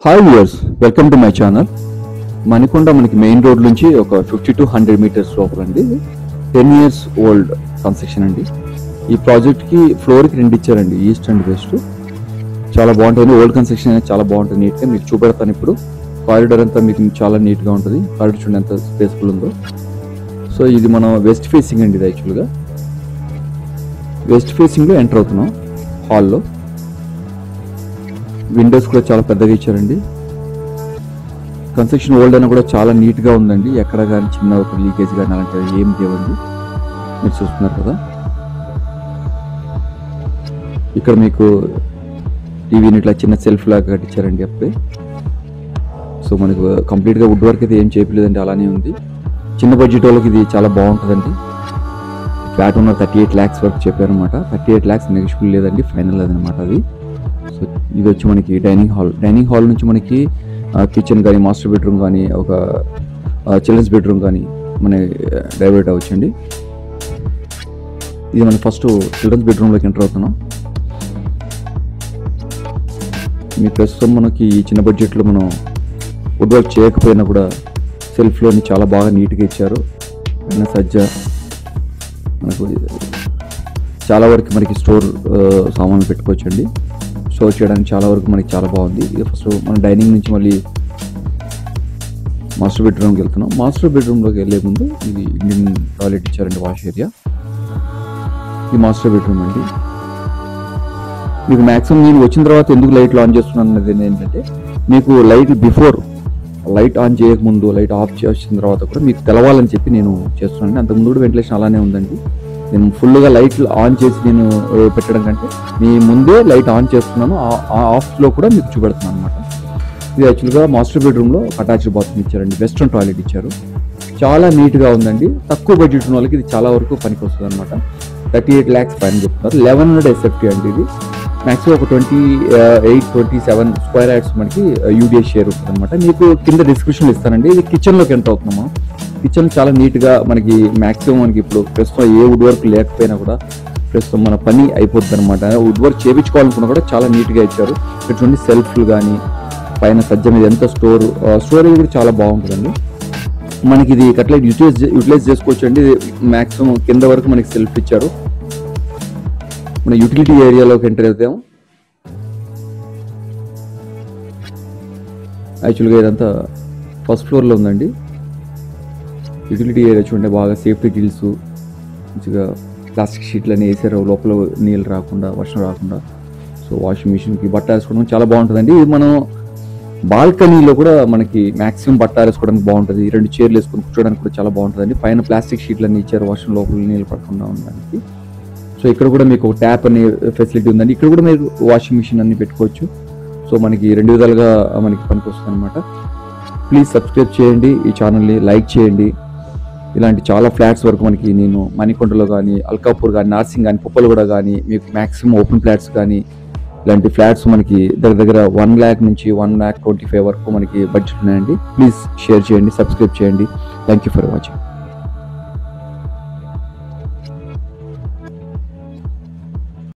hi viewers welcome to my channel Manikonda మనకి main road నుంచి ఒక ఫిఫ్టీ టు హండ్రెడ్ మీటర్స్ లోపల అండి టెన్ ఇయర్స్ ఓల్డ్ కన్స్ట్రక్షన్ అండి ఈ ప్రాజెక్ట్కి ఫ్లోర్కి రెండు ఇచ్చారండి ఈస్ట్ అండ్ వెస్ట్ చాలా బాగుంటుంది ఓల్డ్ కన్స్ట్రక్షన్ అనేది చాలా బాగుంటుంది నీట్గా మీకు చూపెడతాను ఇప్పుడు కారిడార్ అంతా మీకు చాలా నీట్గా ఉంటుంది కారిడార్ చూడండి ఎంత స్పేస్ఫుల్ ఉందో సో ఇది మనం వెస్ట్ ఫేసింగ్ అండి ఇది యాక్చువల్గా వెస్ట్ ఫేసింగ్లో ఎంటర్ అవుతున్నాం హాల్లో విండోస్ కూడా చాలా పెద్దగా ఇచ్చారండి కన్స్ట్రక్షన్ ఓల్డ్ అయినా కూడా చాలా నీట్గా ఉందండి ఎక్కడ కానీ చిన్న ఒక లీకేజ్ కానీ అలాంటివి ఏం లేవండి మీరు చూస్తున్నారు కదా ఇక్కడ మీకు టీవీని ఇట్లా చిన్న సెల్ఫ్ లాగా కట్టించారండి అప్పుడే సో మనకు కంప్లీట్గా వుడ్ వర్క్ అయితే ఏం చేయలేదండి అలానే ఉంది చిన్న బడ్జెట్ వాళ్ళకి ఇది చాలా బాగుంటుందండి ఫ్లాట్ ఉన్న థర్టీ ఎయిట్ ల్యాక్స్ వరకు చెప్పారనమాట థర్టీ ఎయిట్ ల్యాక్స్ నెగిషిబుల్ లేదండి ఫైనల్ అదనమాట అది సో ఇది వచ్చి మనకి డైనింగ్ హాల్ డైనింగ్ హాల్ నుంచి మనకి కిచెన్ కానీ మాస్టర్ బెడ్రూమ్ కానీ ఒక చిల్డ్రన్స్ బెడ్రూమ్ కానీ మన డైవర్ట్ అవ్వచ్చండి ఇది మనం ఫస్ట్ చిల్డ్రన్స్ బెడ్రూమ్లోకి ఎంటర్ అవుతున్నాం మీ ప్రస్తుతం మనకి ఈ చిన్న బడ్జెట్లో మనం వుడ్ వర్క్ చేయకపోయినా కూడా సెల్ఫ్లోని చాలా బాగా నీట్గా ఇచ్చారు పైన సజ్జ మనకు చాలా వరకు మనకి స్టోర్ సామాన్లు పెట్టుకోవచ్చండి స్టోర్ చేయడానికి చాలా వరకు మనకి చాలా బాగుంది ఇది ఫస్ట్ మనం డైనింగ్ నుంచి మళ్ళీ మాస్టర్ బెడ్రూమ్కి వెళ్తున్నాం మాస్టర్ బెడ్రూమ్లోకి వెళ్ళే ముందు ఇది ఇండియన్ టాయిలెట్ ఇచ్చారండి వాష్ ఏరియా ఇది మాస్టర్ బెడ్రూమ్ అండి మీకు మ్యాక్సిమం నేను వచ్చిన తర్వాత ఎందుకు లైట్లు ఆన్ చేస్తున్నాను అనేది ఏంటంటే మీకు లైట్ బిఫోర్ లైట్ ఆన్ చేయకముందు లైట్ ఆఫ్ చేసిన తర్వాత కూడా మీకు తెలవాలని చెప్పి నేను చేస్తున్నాను అంతకుముందు కూడా వెంటిలేషన్ అలానే ఉందండి నేను ఫుల్గా లైట్లు ఆన్ చేసి నేను ఆ, పెట్టడం కంటే మీ ముందే లైట్ ఆన్ చేస్తున్నాను ఆ ఆఫ్లో కూడా మీకు చూపెడుతున్నాను అనమాట ఇది యాక్చువల్గా మాస్టర్ బెడ్రూమ్లో అటాచ్డ్ బాత్రూమ్ ఇచ్చారండి వెస్ట్రన్ టాయిలెట్ ఇచ్చారు చాలా నీట్గా ఉందండి తక్కువ బడ్జెట్ ఉన్న వాళ్ళకి ఇది చాలా వరకు పనికి వస్తుంది అనమాట థర్టీ ఎయిట్ ల్యాక్స్ పైన చెప్తున్నారు లెవెన్ హండ్రెడ్ ఎస్ఎఫ్టీ అండి ఇది మ్యాక్సిమం ఒక twenty eight twenty seven square yards మనకి యూడిఎస్ షేర్ ఉంటుంది అనమాట మీకు కింద డిస్క్రిప్షన్ ఇస్తానండి ఇది కిచెన్లోకి ఎంటర్ అవుతున్నాము కిచెన్ చాలా నీట్గా మనకి మ్యాక్సిమం మనకి ఇప్పుడు ప్రస్తుతం ఏ వుడ్ వర్క్ లేకపోయినా కూడా ప్రస్తుతం మన పని అయిపోద్ది అనమాట వుడ్ వర్క్ చేయించుకోవాలనుకున్నా కూడా చాలా నీట్గా ఇచ్చారు ఇక్కడ చూడండి సెల్ఫ్లు కానీ పైన సజ్జ మీద ఎంత స్టోర్ స్టోరేజ్ కూడా చాలా బాగుంటుందండి మనకి ఇది కట్లెట్ యూటిలైజ్ యూటిలైజ్ చేసుకోవచ్చు అండి మ్యాక్సిమం కింద వరకు మనకి సెల్ఫ్ ఇచ్చారు మన యూటిలిటీ ఏరియాలోకి ఎంటర్ అవుతాము యాక్చువల్గా ఇదంతా ఫస్ట్ ఫ్లోర్లో ఉందండి యూటిలిటీ ఏరియా చూడండి బాగా సేఫ్టీ గిల్స్ మంచిగా ప్లాస్టిక్ షీట్లు అన్నీ వేసారు లోపల నీళ్ళు రాకుండా వర్షం రాకుండా సో వాషింగ్ మిషన్కి బట్ట వేసుకోవడం చాలా బాగుంటుందండి ఇది మనం బాల్కనీలో కూడా మనకి మాక్సిమం బట్ట వేసుకోవడానికి బాగుంటుంది రెండు చైర్లు వేసుకొని కూర్చోడానికి కూడా చాలా బాగుంటుందండి పైన ప్లాస్టిక్ షీట్లు అన్ని ఇచ్చారు వర్షం లోపల నీళ్ళు పడకుండా ఉండడానికి సో ఇక్కడ కూడా మీకు ఒక ట్యాప్ అనే ఫెసిలిటీ ఉందండి ఇక్కడ కూడా మీరు వాషింగ్ మిషన్ అన్ని పెట్టుకోవచ్చు సో మనకి రెండు విధాలుగా మనకి పనికి వస్తుంది అనమాట ప్లీజ్ సబ్స్క్రైబ్ చేయండి ఈ ఛానల్ని లైక్ చేయండి ఇలాంటి చాలా ఫ్లాట్స్ వరకు మనకి నేను మణికొండలో కానీ అల్కాపూర్ కానీ నార్సింగ్ కానీ పుప్పలగూడ కానీ మీకు మ్యాక్సిమం ఓపెన్ ఫ్లాట్స్ కానీ ఇలాంటి ఫ్లాట్స్ మనకి దగ్గర దగ్గర వన్ ల్యాక్ నుంచి వన్ ల్యాక్ ట్వంటీ ఫైవ్ వరకు మనకి బడ్జెట్ ఉన్నాయండి ప్లీజ్ షేర్ చేయండి సబ్స్క్రైబ్ చేయండి థ్యాంక్ యూ ఫర్ వాచింగ్